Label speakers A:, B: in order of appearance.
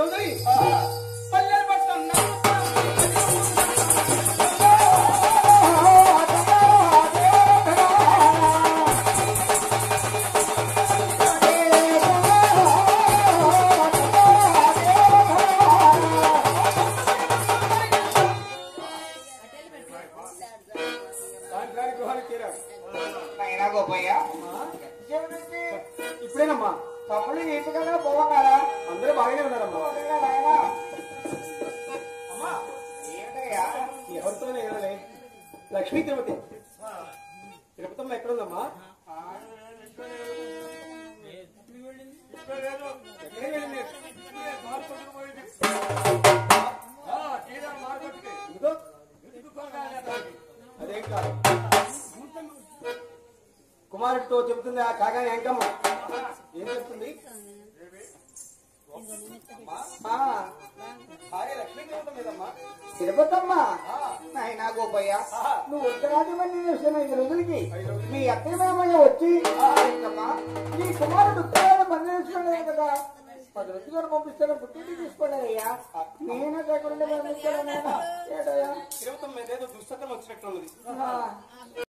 A: చౌదరి పల్లెలు పట్టన్నా సాయంత్రానికి గృహానికి చేరాడు
B: అయినా గోపయ్య
A: ఇప్పుడేనమ్మా
B: తప్పులు నీటుగా పోవన్నారా
A: అందరూ బాగానే ఉన్నారమ్మా అమ్మా
B: ఏంటయ్యా
A: ఎవరితోనే ఏమలే లక్ష్మీ తిరుపతి తిరుపతమ్మ ఎక్కడుందమ్మా ఎక్కడికి వెళ్ళింది? ఇదిగో. అదేం కాదు కుమారుడితో చెబుతుంది ఆ కాగానే ఎంకమ్మ ఏం చెప్తుంది ఆ, భార్య లక్ష్మీ తిరుపతి మీదమ్మా
B: తిరుపతమ్మ
A: ఆ,
B: అయినా గోపయ్య
A: ఆహా.
B: నువ్వు ఉత్తరాది మంది చూసిన ఐదు రోజులకి
A: ఐదు రోజులకి.
B: మీ అత్తయ్య మామయ్య వచ్చి ఏంటమ్మా నీ కుమారుడు ఉత్తరాది మంది చూసుకున్నాడు కదా పది రోజులు పంపిస్తాను పుట్టింటి తీసుకోలేదయ్యా నేనే దగ్గరుండి పంపిస్తాను ఏడయ్యా
A: తిరుపతమ్మ మీద ఏదో దుస్తత్వం వచ్చినట్టు ఉన్నది
B: ఆ,